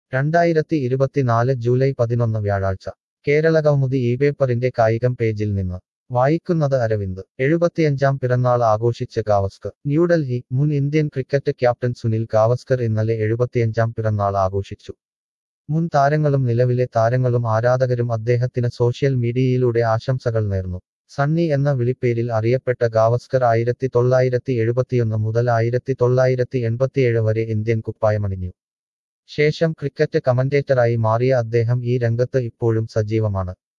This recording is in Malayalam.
രണ്ടായിരത്തി ഇരുപത്തിനാല് ജൂലൈ പതിനൊന്ന് വ്യാഴാഴ്ച കേരള കൗമുദി ഈ പേപ്പറിന്റെ കായികം പേജിൽ നിന്ന് വായിക്കുന്നത് അരവിന്ദ് എഴുപത്തിയഞ്ചാം പിറന്നാൾ ആഘോഷിച്ച് ഗാവസ്കർ ന്യൂഡൽഹി മുൻ Indian cricket captain Sunil Gavaskar ഇന്നലെ എഴുപത്തിയഞ്ചാം പിറന്നാൾ ആഘോഷിച്ചു മുൻ താരങ്ങളും നിലവിലെ താരങ്ങളും ആരാധകരും അദ്ദേഹത്തിന് സോഷ്യൽ മീഡിയയിലൂടെ ആശംസകൾ നേർന്നു സണ്ണി എന്ന വിളിപ്പേരിൽ അറിയപ്പെട്ട ഗാവസ്കർ ആയിരത്തി തൊള്ളായിരത്തി എഴുപത്തിയൊന്ന് മുതൽ ആയിരത്തി തൊള്ളായിരത്തി എൺപത്തിയേഴ് വരെ ഇന്ത്യൻ കുപ്പായമണിഞ്ഞു ശേഷം ക്രിക്കറ്റ് കമന്റേറ്ററായി മാറിയ അദ്ദേഹം ഈ രംഗത്ത് ഇപ്പോഴും സജീവമാണ്